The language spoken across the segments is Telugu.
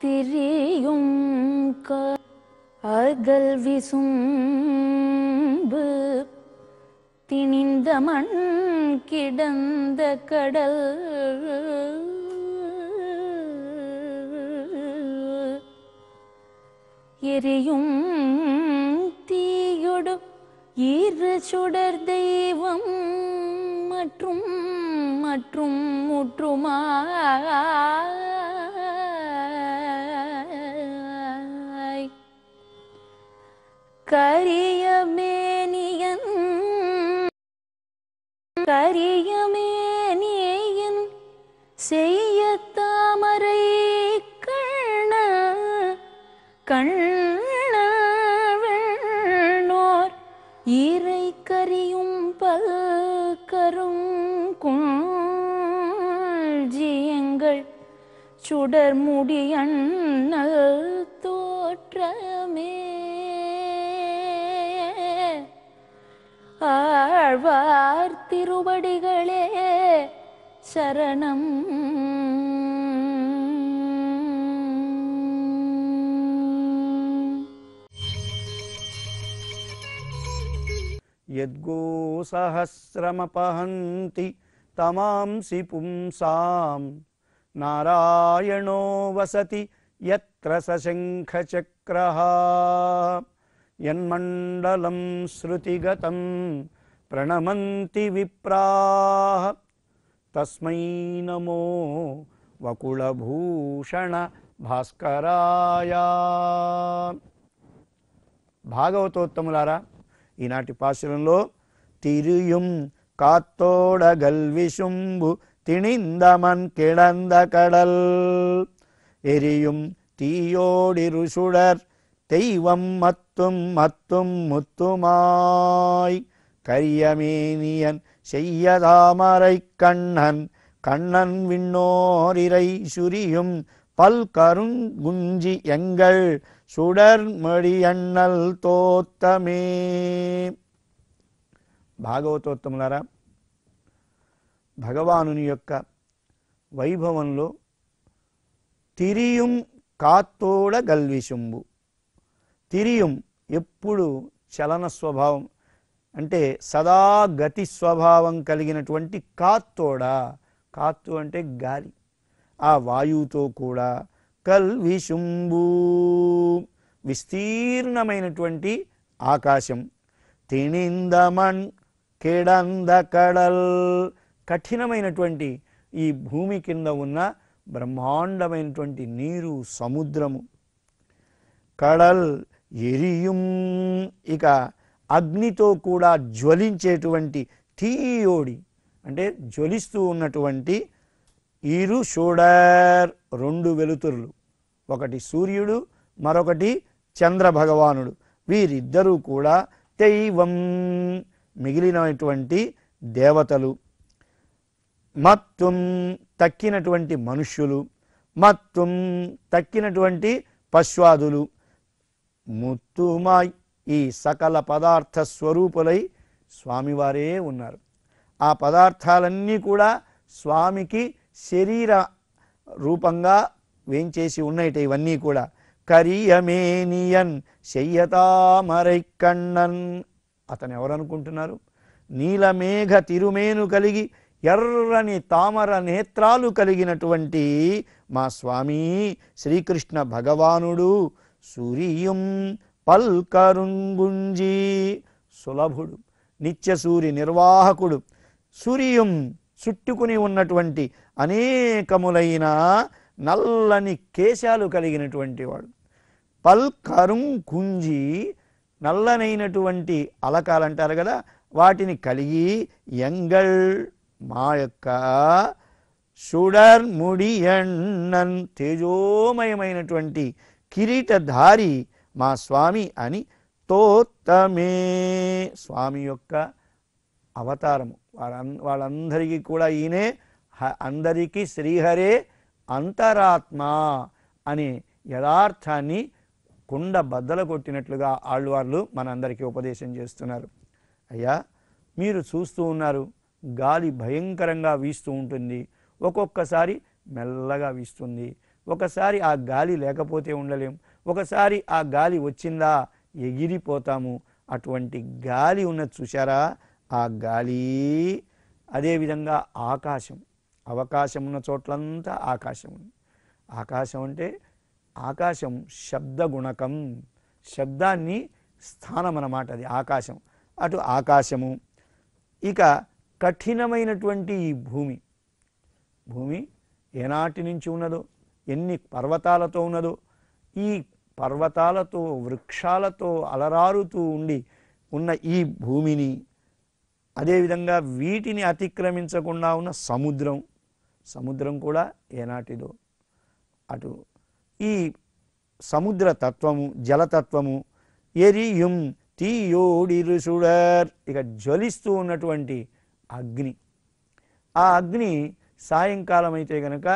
திரியும் க- அகல் விசும்பு திணிந்த மண் கிடந்த கடல் எரியும் தீயொடு இரு சுடர் தெய்வம் மற்றும் மற்றும் முற்றுமாய் கரியமேனியன் கரியமேனியன் செய்ய தாமரை கண்ண கண்ணோர் இறை கரியும் பல் கரும் குஞ்சியங்கள் சுடர் முடியண்ணல் தோற்றமே ஆழ்வார் திருவடிகளே சரணம் యద్గోసహస్రమపహంతి తమాంసి పుంసాం నారాయణో వసతి యత్ర సశంఖచక్రః యన్మండలం శృతిగతం ప్రణమంతి విప్రాః తస్మై నమో వకుళభూషణ భాస్కరాయ భాగవతోత్తములారా ఈనాటి పాశురంలో తిరుయుం కాత్తోడ గల్విశుంబు తిణిందమన్ కిళంద కడల్ ఎరియుం తీయోడి రుషుడర్ தெய்வம் மத்தும் மத்தும் முத்துமாய் கரியமேனியன் செய்யதாமரை கண்ணன் கண்ணன் விண்ணோரிரை சுரியும் பல் கருங்குஞ்சி எங்கள் సుడర్మడియన్నల్ తోత్తమే భాగవతోత్తములారా భగవానుని యొక్క వైభవంలో తిరియుం కాత్తోడ గల్విశుంబు తిరియుం ఎప్పుడు చలన స్వభావం అంటే సదా గతి స్వభావం కలిగినటువంటి కాత్తోడ కాత్తు అంటే గాలి ఆ వాయువుతో కూడా కల్విశుంబు విస్తీర్ణమైనటువంటి ఆకాశం తిణిందమన్ కిడంద కడల్ కఠినమైనటువంటి ఈ భూమి కింద ఉన్న బ్రహ్మాండమైనటువంటి నీరు సముద్రము కడల్ ఎరియుం ఇక అగ్నితో కూడా జ్వలించేటువంటి తీయోడి అంటే జ్వలిస్తూ ఉన్నటువంటి ఇరు షోడర్ రెండు వెలుతురులు ఒకటి సూర్యుడు మరొకటి చంద్ర భగవానుడు వీరిద్దరూ కూడా దైవం మిగిలినటువంటి దేవతలు మత్తుం తక్కినటువంటి మనుష్యులు మత్తుం తక్కినటువంటి పశ్వాదులు ముత్తుమాయ్ ఈ సకల పదార్థ స్వరూపులై స్వామివారే ఉన్నారు ఆ పదార్థాలన్నీ కూడా స్వామికి శరీర రూపంగా వేంచేసి ఉన్నాయిట ఇవన్నీ కూడా కరియమేనియన్ చెయ్యతామరై కണ്ണన్ అతను ఎవరనుకుంటున్నారు నీలమేఘ తిరుమేను కలిగి ఎర్రని తామర నేత్రాలు కలిగినటువంటి మా స్వామి శ్రీకృష్ణ భగవానుడు సూర్యం పల్కరుంగుంజి సులభుడు నిత్యసూరి నిర్వాహకుడు సూర్యం చుట్టుకుని ఉన్నటువంటి అనేకములైన నల్లని కేశాలు కలిగినటువంటి వాడు పల్కరుం కుంజి నల్లనైనటువంటి అలకాలు అంటారు కదా వాటిని కలిగి ఎంగల్ మా యొక్క సుడర్ ముడి ఎన్నన్ తేజోమయమైనటువంటి కిరీటధారి మా స్వామి అని తోత్తమే స్వామి యొక్క అవతారము వాళ్ళ వాళ్ళందరికీ కూడా ఈయనే హ- అందరికీ శ్రీహరే అంతరాత్మ అనే యథార్థాన్ని కుండ బద్దలు కొట్టినట్లుగా ఆళ్వార్లు మనందరికీ ఉపదేశం చేస్తున్నారు అయ్యా మీరు చూస్తూ ఉన్నారు గాలి భయంకరంగా వీస్తూ ఉంటుంది ఒక్కొక్కసారి మెల్లగా వీస్తుంది ఒకసారి ఆ గాలి లేకపోతే ఉండలేం ఒకసారి ఆ గాలి వచ్చిందా ఎగిరిపోతాము అటువంటి గాలి ఉన్నది చూశారా ఆ గాలి అదేవిధంగా ఆకాశం అవకాశం ఉన్న చోట్లంతా ఆకాశం ఉంది ఆకాశం అంటే ఆకాశం శబ్ద గుణకం శబ్దాన్ని స్థానం అన్నమాట అది ఆకాశం అటు ఆకాశము ఇక కఠినమైనటువంటి ఈ భూమి భూమి ఏనాటి నుంచి ఉన్నదో ఎన్ని పర్వతాలతో ఉన్నదో ఈ పర్వతాలతో వృక్షాలతో అలరారుతూ ఉండి ఉన్న ఈ భూమిని అదేవిధంగా వీటిని అతిక్రమించకుండా ఉన్న సముద్రం సముద్రం కూడా ఏనాటిదో అటు ఈ సముద్ర తత్వము జలతత్వము ఎరియుం తీయోడిరుసుడర్ ఇక జ్వలిస్తూ ఉన్నటువంటి అగ్ని ఆ అగ్ని సాయంకాలం అయితే గనక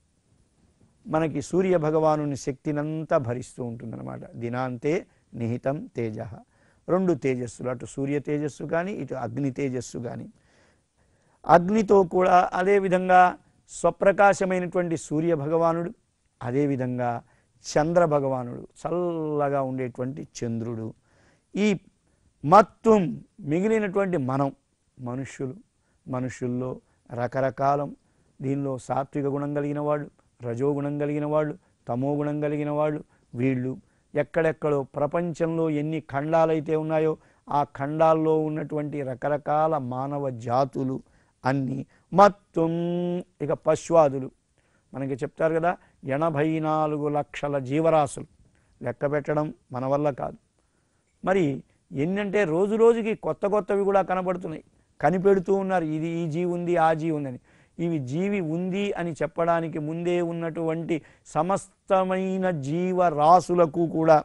మనకి సూర్య భగవాను శక్తినంతా భరిస్తూ ఉంటుందన్నమాట దినాంతే నిహితం తేజ రెండు తేజస్సులు అటు సూర్య తేజస్సు కానీ ఇటు అగ్ని తేజస్సు కానీ అగ్నితో కూడా అదేవిధంగా స్వప్రకాశమైనటువంటి సూర్య భగవానుడు అదేవిధంగా చంద్ర భగవానుడు చల్లగా ఉండేటువంటి చంద్రుడు ఈ మత్తుం మిగిలినటువంటి మనం మనుష్యులు మనుషుల్లో రకరకాలం దీనిలో సాత్విక గుణం కలిగిన వాళ్ళు రజోగుణం కలిగిన వాళ్ళు తమో గుణం కలిగిన వాళ్ళు వీళ్ళు ఎక్కడెక్కడో ప్రపంచంలో ఎన్ని ఖండాలైతే ఉన్నాయో ఆ ఖండాల్లో ఉన్నటువంటి రకరకాల మానవ జాతులు అన్నీ మత్తుం ఇక పశ్వాదులు మనకి చెప్తారు కదా ఎనభై నాలుగు లక్షల జీవరాశులు లెక్క పెట్టడం మన వల్ల కాదు మరి ఎన్నంటే రోజు రోజుకి కొత్త కొత్తవి కూడా కనబడుతున్నాయి కనిపెడుతూ ఉన్నారు ఇది ఈ జీవి ఉంది ఆ జీవి ఉందని ఇవి జీవి ఉంది అని చెప్పడానికి ముందే ఉన్నటువంటి సమస్తమైన జీవరాశులకు కూడా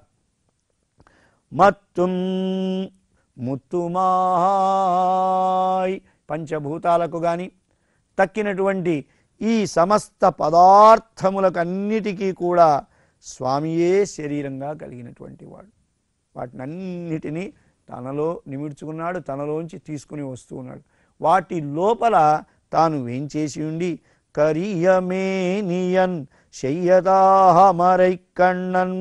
మత్తుం ముత్తుమాయ్ పంచభూతాలకు కానీ తక్కినటువంటి ఈ సమస్త పదార్థములకు అన్నిటికీ కూడా స్వామియే శరీరంగా కలిగినటువంటి వాడు వాటినన్నిటినీ తనలో నిమిడ్చుకున్నాడు తనలోంచి తీసుకుని వస్తూ ఉన్నాడు వాటి లోపల తాను వేంచేసి ఉండి కరియమేనియన్ శయ్యదాహమరై కണ്ണన్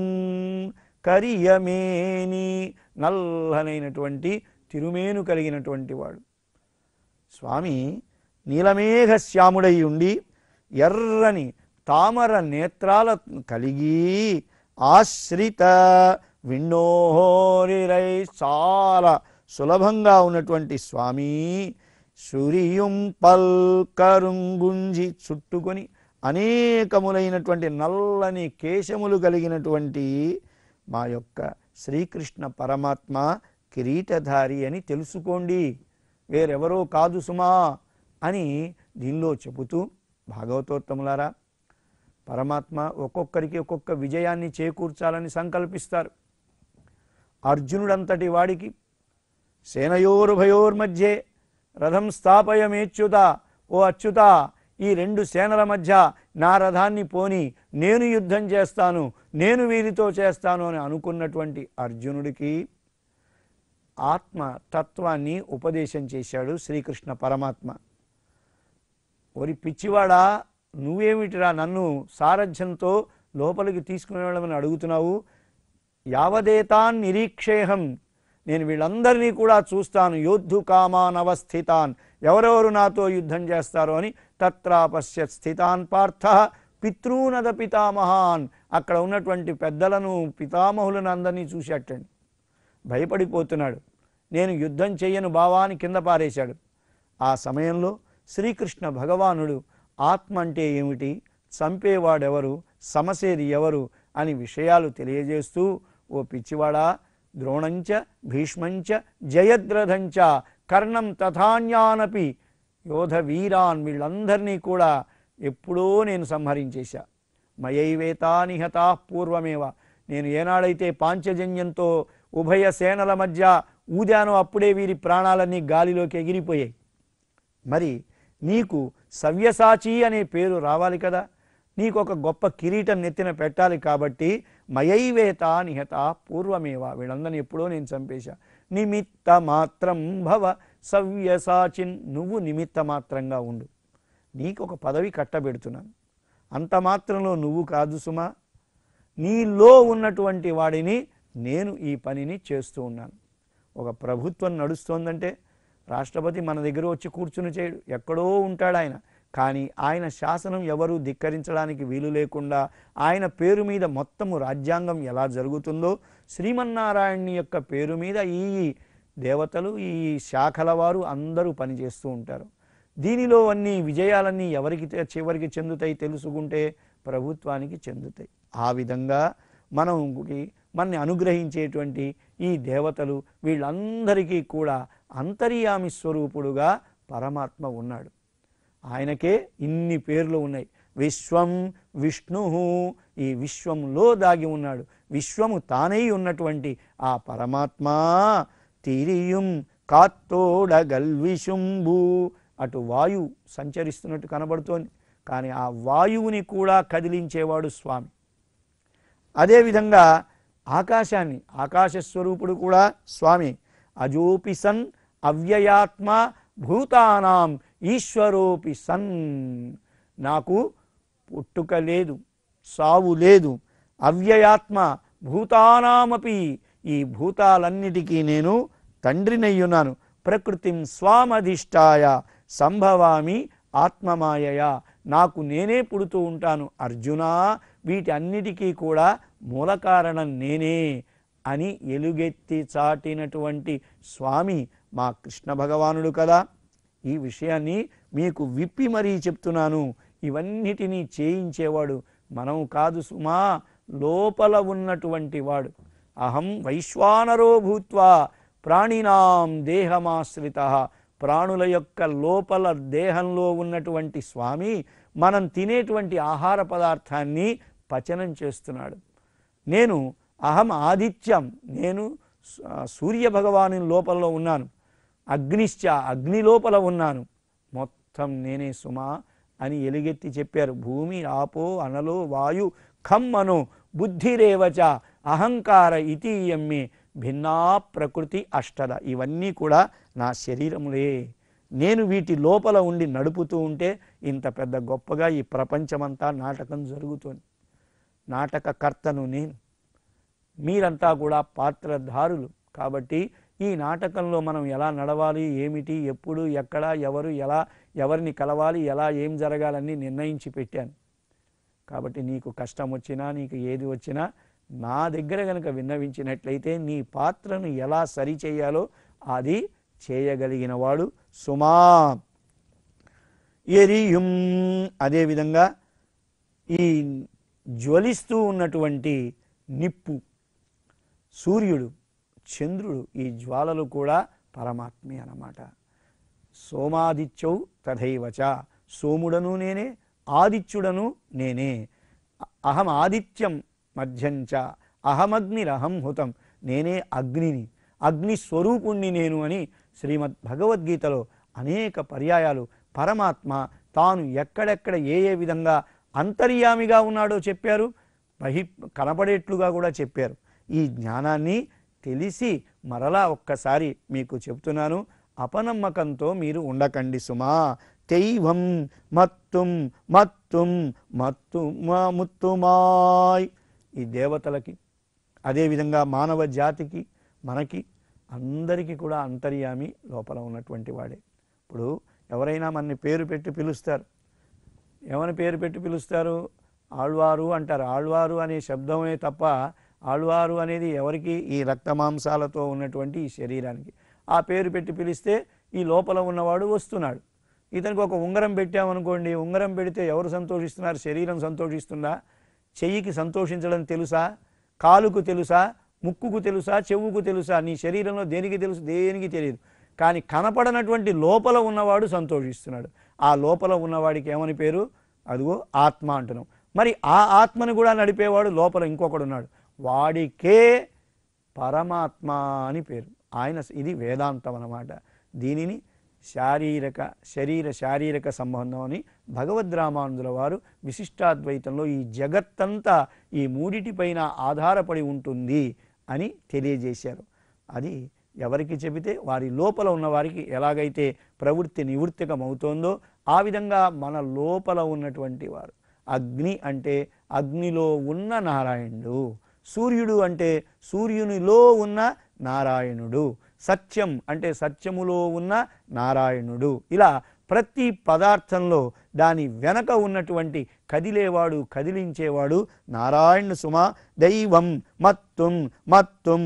కరియమేని నల్లనైనటువంటి తిరుమేను కలిగినటువంటి వాడు స్వామి నీలమేఘ శ్యాముడై ఉండి ఎర్రని తామర నేత్రాల కలిగి ఆశ్రిత విన్నోరిరై చాలా సులభంగా ఉన్నటువంటి స్వామి సూరియుం పల్కరుంగుంజి చుట్టుకొని అనేకములైనటువంటి నల్లని కేశములు కలిగినటువంటి మా యొక్క శ్రీకృష్ణ పరమాత్మ కిరీటధారి అని తెలుసుకోండి వేరెవరో కాదు సుమా అని దీనిలో చెబుతూ భాగవతోత్తములారా పరమాత్మ ఒక్కొక్కరికి ఒక్కొక్క విజయాన్ని చేకూర్చాలని సంకల్పిస్తారు అర్జునుడంతటి వాడికి సేనయోరుభయోర్మధ్యే రథం స్థాపయమేచ్యుత ఓ అచ్యుత ఈ రెండు సేనల మధ్య నా రథాన్ని పోని నేను యుద్ధం చేస్తాను నేను వీరితో చేస్తాను అని అనుకున్నటువంటి అర్జునుడికి ఆత్మ తత్వాన్ని ఉపదేశం చేశాడు శ్రీకృష్ణ పరమాత్మ ఓరి పిచ్చివాడా నువ్వేమిటిరా నన్ను సారథ్యంతో లోపలికి తీసుకుని వెళ్ళమని అడుగుతున్నావు యావదేతాన్ నిరీక్షేహం నేను వీళ్ళందరినీ కూడా చూస్తాను యోద్ధు కామాన్ అవస్థితాన్ ఎవరెవరు నాతో యుద్ధం చేస్తారో అని తత్రాపశ్య స్థితాన్ పార్థ పితృనద పితామహాన్ అక్కడ ఉన్నటువంటి పెద్దలను పితామహులను అందరినీ చూసేటండి భయపడిపోతున్నాడు నేను యుద్ధం చెయ్యను భావాన్ని కింద పారేశాడు ఆ సమయంలో శ్రీకృష్ణ భగవానుడు ఆత్మ అంటే ఏమిటి చంపేవాడెవరు సమసేది ఎవరు అని విషయాలు తెలియజేస్తూ ఓ పిచ్చివాడా ద్రోణంచ భీష్మంచ జయద్రథంచ కర్ణం తథాన్యానపి యోధ వీరాన్ వీళ్ళందరినీ కూడా ఎప్పుడో నేను సంహరించేశా మయైవేతా నిహతా పూర్వమేవ నేను ఏనాడైతే పాంచజన్యంతో ఉభయ సేనల మధ్య ఊదానో అప్పుడే వీరి ప్రాణాలన్నీ గాలిలోకి ఎగిరిపోయాయి మరి నీకు సవ్యసాచి అనే పేరు రావాలి కదా నీకు ఒక గొప్ప కిరీటం నెత్తిన పెట్టాలి కాబట్టి మయైవేత నిహత పూర్వమేవ వీళ్ళందరినీ ఎప్పుడో నేను చంపేశా నిమిత్త మాత్రం భవ సవ్యసాచిన్ నువ్వు నిమిత్త మాత్రంగా ఉండు నీకు ఒక పదవి కట్టబెడుతున్నాను అంత మాత్రంలో నువ్వు కాదు సుమా నీలో ఉన్నటువంటి వాడిని నేను ఈ పనిని చేస్తూ ఉన్నాను ఒక ప్రభుత్వం నడుస్తోందంటే రాష్ట్రపతి మన దగ్గర వచ్చి కూర్చుని చేయడు ఎక్కడో ఉంటాడు ఆయన కానీ ఆయన శాసనం ఎవరు ధిక్కరించడానికి వీలు లేకుండా ఆయన పేరు మీద మొత్తము రాజ్యాంగం ఎలా జరుగుతుందో శ్రీమన్నారాయణుని యొక్క పేరు మీద ఈ దేవతలు ఈ శాఖల వారు అందరూ పనిచేస్తూ ఉంటారు దీనిలో అన్ని విజయాలన్నీ ఎవరికి తె- చివరికి చెందుతాయి తెలుసుకుంటే ప్రభుత్వానికి చెందుతాయి ఆ విధంగా మనకి మనని అనుగ్రహించేటువంటి ఈ దేవతలు వీళ్ళందరికీ కూడా అంతర్యామి స్వరూపుడుగా పరమాత్మ ఉన్నాడు ఆయనకే ఇన్ని పేర్లు ఉన్నాయి విశ్వం విష్ణు ఈ విశ్వంలో దాగి ఉన్నాడు విశ్వము తానై ఉన్నటువంటి ఆ పరమాత్మ తిరియుం కాత్తోడగల్విశుంభు అటు వాయువు సంచరిస్తున్నట్టు కనబడుతోంది కానీ ఆ వాయువుని కూడా కదిలించేవాడు స్వామి అదేవిధంగా ఆకాశాన్ని ఆకాశ స్వరూపుడు కూడా స్వామి అజోపి సన్ అవ్యయాత్మ భూతానాం ఈశ్వరోపి సన్ నాకు పుట్టుక లేదు సావు లేదు అవ్యయాత్మ భూతానామపి ఈ భూతాలన్నిటికీ నేను తండ్రినయ్యున్నాను ప్రకృతిం స్వామధిష్టాయ సంభవామి ఆత్మమాయయ నాకు నేనే పుడుతూ ఉంటాను అర్జున వీటి అన్నిటికీ కూడా మూల కారణం నేనే అని ఎలుగెత్తి చాటినటువంటి స్వామి మా కృష్ణ భగవానుడు కదా ఈ విషయాన్ని మీకు విప్పి మరీ చెప్తున్నాను ఇవన్నిటినీ చేయించేవాడు మనం కాదు సుమా లోపల ఉన్నటువంటి వాడు అహం వైశ్వానరో భూత్వా ప్రాణినాం దేహమాశ్రిత ప్రాణుల యొక్క లోపల దేహంలో ఉన్నటువంటి స్వామి మనం తినేటువంటి ఆహార పదార్థాన్ని పచనం చేస్తున్నాడు నేను అహం ఆదిత్యం నేను సూ- సూర్య భగవాను లోపల ఉన్నాను అగ్నిశ్చ అగ్ని లోపల ఉన్నాను మొత్తం నేనే సుమా అని ఎలుగెత్తి చెప్పారు భూమి ఆపో అనలో వాయు ఖమ్మను బుద్ధిరేవచ అహంకార ఇతీయమ్మే భిన్నా ప్రకృతి అష్టద ఇవన్నీ కూడా నా శరీరములే నేను వీటి లోపల ఉండి నడుపుతూ ఉంటే ఇంత పెద్ద గొప్పగా ఈ ప్రపంచమంతా నాటకం జరుగుతోంది నాటకకర్తను నేను మీరంతా కూడా పాత్రధారులు కాబట్టి ఈ నాటకంలో మనం ఎలా నడవాలి ఏమిటి ఎప్పుడు ఎక్కడ ఎవరు ఎలా ఎవరిని కలవాలి ఎలా ఏం జరగాలని నిర్ణయించి పెట్టాను కాబట్టి నీకు కష్టం వచ్చినా నీకు ఏది వచ్చినా నా దగ్గర కనుక విన్నవించినట్లయితే నీ పాత్రను ఎలా సరిచేయాలో అది చేయగలిగిన వాడు సుమా ఎరియుం అదేవిధంగా ఈ జ్వలిస్తూ ఉన్నటువంటి నిప్పు సూర్యుడు చంద్రుడు ఈ జ్వాలలు కూడా పరమాత్మే అన్నమాట సోమాదిత్యౌ తథైవచ సోముడను నేనే ఆదిత్యుడను నేనే అహం ఆదిత్యం మధ్యంచ అహమగ్నిరహం హుతం నేనే అగ్నిని అగ్ని స్వరూపుణ్ణి నేను అని శ్రీమద్ భగవద్గీతలో అనేక పర్యాయాలు పరమాత్మ తాను ఎక్కడెక్కడ ఏ ఏ విధంగా అంతర్యామిగా ఉన్నాడో చెప్పారు బహి కనపడేట్లుగా కూడా చెప్పారు ఈ జ్ఞానాన్ని తెలిసి మరలా ఒక్కసారి మీకు చెప్తున్నాను అపనమ్మకంతో మీరు ఉండకండి సుమా తెయ్వం మత్తుం మత్తుం మత్తు ముత్తుమాయ్ ఈ దేవతలకి అదేవిధంగా మానవ జాతికి మనకి అందరికీ కూడా అంతర్యామి లోపల ఉన్నటువంటి వాడే ఇప్పుడు ఎవరైనా మనని పేరు పెట్టి పిలుస్తారు ఏమని పేరు పెట్టి పిలుస్తారు ఆళ్వారు అంటారు ఆళ్వారు అనే శబ్దమే తప్ప ఆళ్వారు అనేది ఎవరికి ఈ రక్తమాంసాలతో ఉన్నటువంటి ఈ శరీరానికి ఆ పేరు పెట్టి పిలిస్తే ఈ లోపల ఉన్నవాడు వస్తున్నాడు ఇతనికి ఒక ఉంగరం పెట్టామనుకోండి ఉంగరం పెడితే ఎవరు సంతోషిస్తున్నారు శరీరం సంతోషిస్తుందా చెయ్యికి సంతోషించడం తెలుసా కాలుకు తెలుసా ముక్కుకు తెలుసా చెవుకు తెలుసా నీ శరీరంలో దేనికి తెలుసు దేనికి తెలియదు కానీ కనపడనటువంటి లోపల ఉన్నవాడు సంతోషిస్తున్నాడు ఆ లోపల ఉన్నవాడికి ఏమని పేరు అదిగో ఆత్మ అంటున్నాం మరి ఆ ఆత్మను కూడా నడిపేవాడు లోపల ఇంకొకడు ఉన్నాడు వాడికే పరమాత్మ అని పేరు ఆయన ఇది వేదాంతం అన్నమాట దీనిని శారీరక శరీర శారీరక సంబంధం అని భగవద్ రామానుజుల వారు విశిష్టాద్వైతంలో ఈ జగత్తంతా ఈ మూడిటిపైన ఆధారపడి ఉంటుంది అని తెలియజేశారు అది ఎవరికి చెబితే వారి లోపల ఉన్న వారికి ఎలాగైతే ప్రవృత్తి నివృత్తికమవుతోందో ఆ విధంగా మన లోపల ఉన్నటువంటి వారు అగ్ని అంటే అగ్నిలో ఉన్న నారాయణుడు సూర్యుడు అంటే సూర్యునిలో ఉన్న నారాయణుడు సత్యం అంటే సత్యములో ఉన్న నారాయణుడు ఇలా ప్రతి పదార్థంలో దాని వెనక ఉన్నటువంటి కదిలేవాడు కదిలించేవాడు నారాయణ సుమ దైవం మత్తుం మత్తుం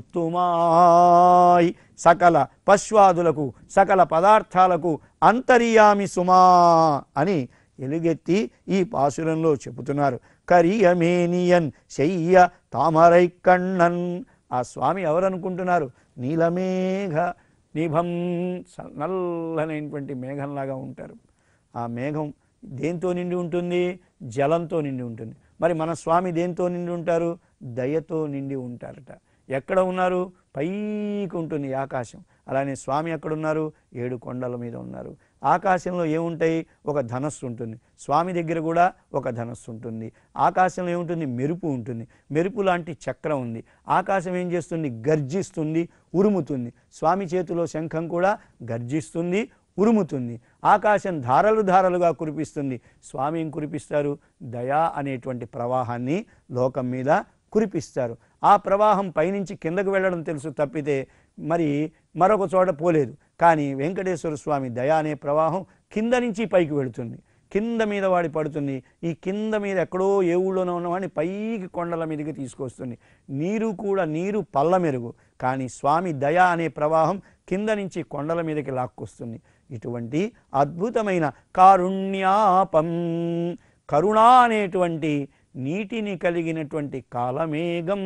ముత్తుమాయ్ సకల పశ్వాదులకు సకల పదార్థాలకు అంతర్యామి సుమా అని ఎలుగెత్తి ఈ పాసురంలో చెబుతున్నారు కరియమేనియన్ శయ్య తామరై కണ്ണన్ ఆ స్వామి ఎవరనుకుంటున్నారు నీలమేఘ నిభం స- నల్లనైనటువంటి మేఘంలాగా ఉంటారు ఆ మేఘం దేంతో నిండి ఉంటుంది జలంతో నిండి ఉంటుంది మరి మన స్వామి దేంతో నిండి ఉంటారు దయతో నిండి ఉంటారట ఎక్కడ ఉన్నారు పైకి ఉంటుంది ఈ ఆకాశం అలానే స్వామి ఎక్కడున్నారు ఏడు కొండల మీద ఉన్నారు ఆకాశంలో ఏముంటాయి ఒక ధనస్సు ఉంటుంది స్వామి దగ్గర కూడా ఒక ధనస్సు ఉంటుంది ఆకాశంలో ఏముంటుంది మెరుపు ఉంటుంది మెరుపు లాంటి చక్రం ఉంది ఆకాశం ఏం చేస్తుంది గర్జిస్తుంది ఉరుముతుంది స్వామి చేతిలో శంఖం కూడా గర్జిస్తుంది ఉరుముతుంది ఆకాశం ధారలు ధారలుగా కురిపిస్తుంది స్వామి ఏం కురిపిస్తారు దయా అనేటువంటి ప్రవాహాన్ని లోకం మీద కురిపిస్తారు ఆ ప్రవాహం పైనుంచి కిందకు వెళ్ళడం తెలుసు తప్పితే మరి మరొక చోట పోలేదు కానీ వెంకటేశ్వర స్వామి దయ అనే ప్రవాహం కింద నుంచి పైకి వెళుతుంది కింద మీద వాడి పడుతుంది ఈ కింద మీద ఎక్కడో ఏ ఊళ్ళోనో ఉన్నవాడిని పైకి కొండల మీదకి తీసుకొస్తుంది నీరు కూడా నీరు పల్ల మెరుగు కానీ స్వామి దయ అనే ప్రవాహం కింద నుంచి కొండల మీదకి లాక్కొస్తుంది ఇటువంటి అద్భుతమైన కారుణ్యాపం కరుణ అనేటువంటి నీటిని కలిగినటువంటి కాలమేఘం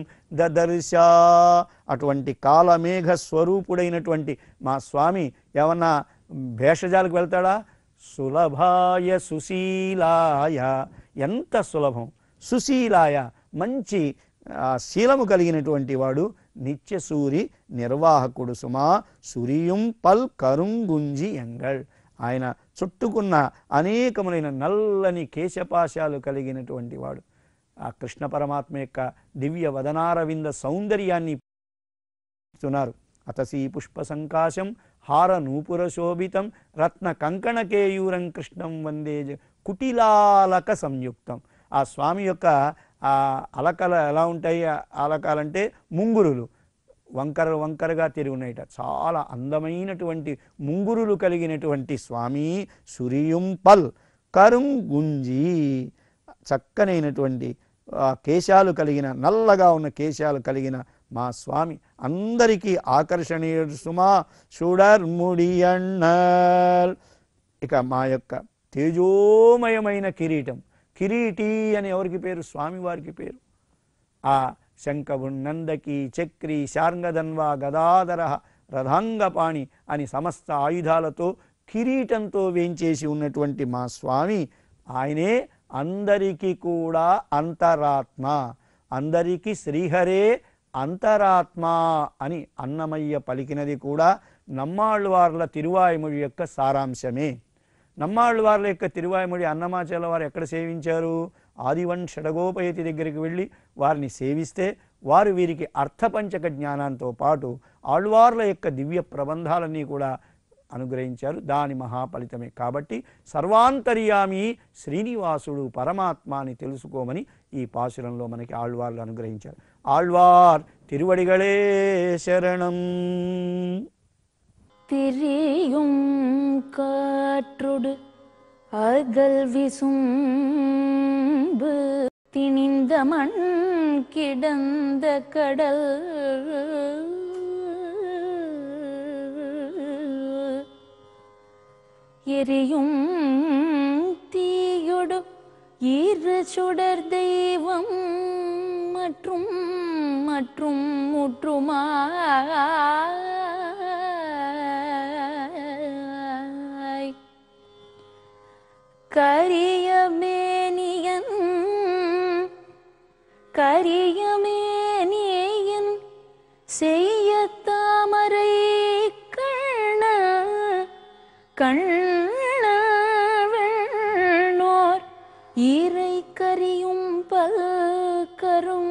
దదర్శ అటువంటి కాలమేఘ స్వరూపుడైనటువంటి మా స్వామి ఏమన్నా భేషజాలకు వెళ్తాడా సులభాయ సుశీలాయ ఎంత సులభం సుశీలాయ మంచి ఆ, శీలము కలిగినటువంటి వాడు నిత్యసూరి నిర్వాహకుడు సుమా సురియుం పల్ కరుంగుంజి ఎంగళ్ ఆయన చుట్టుకున్న అనేకములైన నల్లని కేశపాశాలు కలిగినటువంటి వాడు ఆ కృష్ణ పరమాత్మ యొక్క దివ్య వదనారవింద సౌందర్యాన్ని ఇస్తున్నారు అతసీ పుష్ప సంకాశం హార నూపుర శోభితం రత్న కంకణ కేయూరం కృష్ణం వందే జ- కుటిలాలక సంయుక్తం ఆ స్వామి యొక్క ఆ అలకలు ఎలా ఉంటాయి ఆ అలకాలంటే ముంగురులు వంకర వంకరగా తిరుగునేట చాలా అందమైనటువంటి ముంగురులు కలిగినటువంటి స్వామి సురియుంపల్ కరుంగుంజి చక్కనైనటువంటి ఆ కేశాలు కలిగిన నల్లగా ఉన్న కేశాలు కలిగిన మా స్వామి అందరికీ ఆకర్షణీయుడు సుమా చూడర్ముడియన్నల్ ఇక మా యొక్క తేజోమయమైన కిరీటం కిరీటి అని ఎవరికి పేరు స్వామివారికి పేరు ఆ శంఖభున్నందకి చక్రి శార్ంగధన్వ గదాధర రథాంగపాణి అని సమస్త ఆయుధాలతో కిరీటంతో వేంచేసి ఉన్నటువంటి మా స్వామి ఆయనే అందరికీ కూడా అంతరాత్మ అందరికీ శ్రీహరే అంతరాత్మ అని అన్నమయ్య పలికినది కూడా నమ్మాళ్ళవార్ల తిరువాయుమొഴി యొక్క సారాంశమే నమ్మాళ్ళవార్ల యొక్క తిరువాయుమొഴి అన్నమాచార్య వారు ఎక్కడ సేవించారు ఆదివన్ షడగోపయతి దగ్గరికి వెళ్ళి వారిని సేవిస్తే వారు వీరికి అర్థపంచక జ్ఞానంతో పాటు ఆళ్వార్ల యొక్క దివ్య ప్రబంధాలన్నీ కూడా అనుగ్రహించారు దాని మహాఫలితమే కాబట్టి సర్వాంతర్యామి శ్రీనివాసుడు పరమాత్మ అని తెలుసుకోమని ఈ పాసురంలో మనకి ఆళ్వార్లు అనుగ్రహించారు ఆళ్వార్ తిరువడిగళే శరణం திரியும் காற்றொடு அகல் விசும்பு திணிந்த மண் கிடந்த கடல் எரியும் தீயொடு இரு சுடர் தெய்வம் மற்றும் மற்றும் முற்றுமாய் கரியமேனியன் கரியமேனியன் செய்ய தாமரை கண்ண கண்ணோர் இறை கரியும் பல் கரும்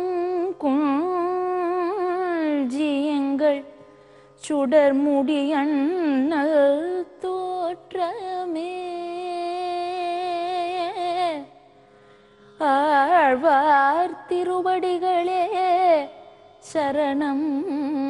குஞ்சியங்கள் சுடர் முடியண்ணல் தோற்றமே ஆழ்வார் திருவடிகளே சரணம்